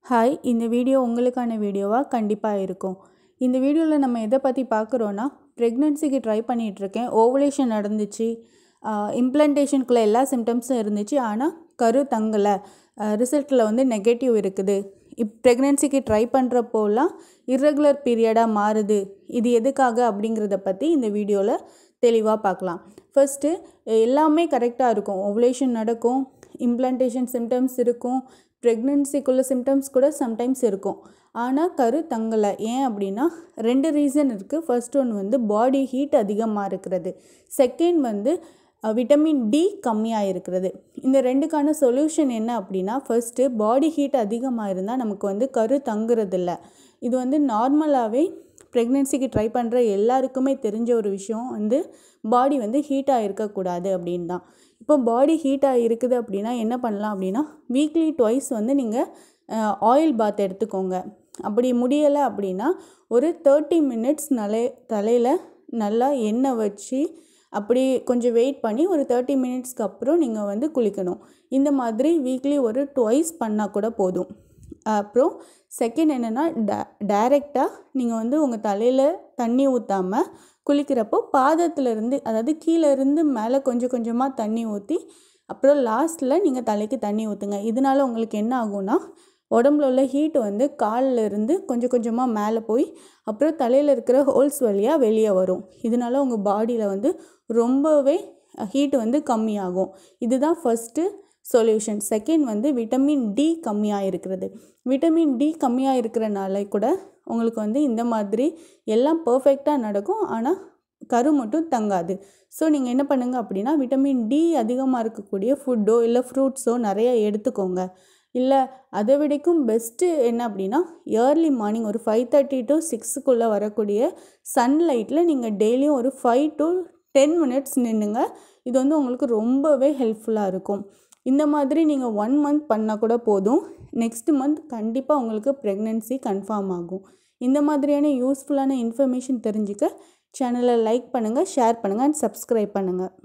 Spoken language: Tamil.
ஹாய் இந்த வீடியோ உங்களுக்கான வீடியோவாக கண்டிப்பாக இருக்கும் இந்த வீடியோவில் நம்ம எதை பற்றி பார்க்குறோன்னா ப்ரெக்னென்சிக்கு ட்ரை பண்ணிகிட்ருக்கேன் ஓவலேஷன் நடந்துச்சு இம்ப்ளண்டேஷனுக்குள்ளே எல்லா சிம்டம்ஸும் இருந்துச்சு ஆனால் கரு தங்கலை ரிசல்ட்டில் வந்து நெகட்டிவ் இருக்குது இப் ப்ரெக்னென்சிக்கு ட்ரை பண்ணுறப்போலாம் இர்ரெகுலர் பீரியடாக மாறுது இது எதுக்காக அப்படிங்கிறத பற்றி இந்த வீடியோவில் தெளிவாக பார்க்கலாம் ஃபர்ஸ்ட்டு எல்லாமே கரெக்டாக இருக்கும் ஓவலேஷன் நடக்கும் இம்ப்ளண்டேஷன் சிம்டம்ஸ் இருக்கும் ப்ரெக்னென்சிக்குள்ள சிம்டம்ஸ் கூட சம்டைம்ஸ் இருக்கும் ஆனால் கரு தங்கலை ஏன் அப்படின்னா ரெண்டு ரீசன் இருக்குது ஃபர்ஸ்ட் ஒன் வந்து பாடி ஹீட் அதிகமாக இருக்கிறது செகண்ட் வந்து விட்டமின் டி கம்மியாக இருக்கிறது இந்த ரெண்டுக்கான சொல்யூஷன் என்ன அப்படின்னா ஃபர்ஸ்ட்டு பாடி ஹீட் அதிகமாக இருந்தால் நமக்கு வந்து கரு தங்குறதில்ல இது வந்து நார்மலாகவே ப்ரெக்னென்சிக்கு ட்ரை பண்ணுற எல்லாருக்குமே தெரிஞ்ச ஒரு விஷயம் வந்து பாடி வந்து ஹீட்டாக இருக்கக்கூடாது அப்படின்னு தான் இப்போ பாடி ஹீட்டாக இருக்குது அப்படின்னா என்ன பண்ணலாம் அப்படின்னா வீக்லி ட்வைஸ் வந்து நீங்கள் ஆயில் பாத் எடுத்துக்கோங்க அப்படி முடியலை அப்படின்னா ஒரு தேர்ட்டி மினிட்ஸ் நலை தலையில் நல்லா எண்ணெய் வச்சு அப்படி கொஞ்சம் வெயிட் பண்ணி ஒரு தேர்ட்டி மினிட்ஸ்க்கு அப்புறம் நீங்கள் வந்து குளிக்கணும் இந்த மாதிரி வீக்லி ஒரு ட்வைஸ் பண்ணால் கூட போதும் அப்புறம் செகண்ட் என்னென்னா டே டைரெக்டாக நீங்கள் வந்து உங்கள் தலையில் தண்ணி ஊற்றாமல் குளிக்கிறப்போ பாதத்துலேருந்து அதாவது கீழேருந்து மேலே கொஞ்சம் கொஞ்சமாக தண்ணி ஊற்றி அப்புறம் லாஸ்ட்டில் நீங்கள் தலைக்கு தண்ணி ஊற்றுங்க இதனால் உங்களுக்கு என்ன ஆகும்னா உடம்புல உள்ள ஹீட் வந்து காலில் இருந்து கொஞ்சம் கொஞ்சமாக மேலே போய் அப்புறம் தலையில் இருக்கிற ஹோல்ஸ் வழியாக வெளியே வரும் இதனால் உங்கள் பாடியில் வந்து ரொம்பவே ஹீட் வந்து கம்மியாகும் இதுதான் ஃபஸ்ட்டு சொல்யூஷன் செகண்ட் வந்து விட்டமின் டி கம்மியாக இருக்கிறது விட்டமின் டி கம்மியாக இருக்கிறனால கூட உங்களுக்கு வந்து இந்த மாதிரி எல்லாம் பர்ஃபெக்டாக நடக்கும் ஆனால் கரு மட்டும் தங்காது ஸோ நீங்கள் என்ன பண்ணுங்கள் அப்படின்னா விட்டமின் டி அதிகமாக இருக்கக்கூடிய ஃபுட்டோ இல்லை ஃப்ரூட்ஸோ நிறைய எடுத்துக்கோங்க இல்லை அதை விடைக்கும் பெஸ்ட்டு என்ன அப்படின்னா ஏர்லி மார்னிங் ஒரு ஃபைவ் தேர்ட்டி டு சிக்ஸுக்குள்ளே வரக்கூடிய சன்லைட்டில் நீங்கள் டெய்லியும் ஒரு ஃபைவ் டு டென் மினிட்ஸ் நின்றுங்க இது வந்து உங்களுக்கு ரொம்பவே ஹெல்ப்ஃபுல்லாக இருக்கும் இந்த மாதிரி நீங்கள் ஒன் மந்த் பண்ணால் கூட போதும் நெக்ஸ்ட் மந்த் கண்டிப்பாக உங்களுக்கு ப்ரெக்னென்சி கன்ஃபார்ம் ஆகும் இந்த மாதிரியான யூஸ்ஃபுல்லான இன்ஃபர்மேஷன் தெரிஞ்சுக்க சேனலை லைக் பண்ணுங்கள் ஷேர் பண்ணுங்கள் அண்ட் சப்ஸ்கிரைப் பண்ணுங்கள்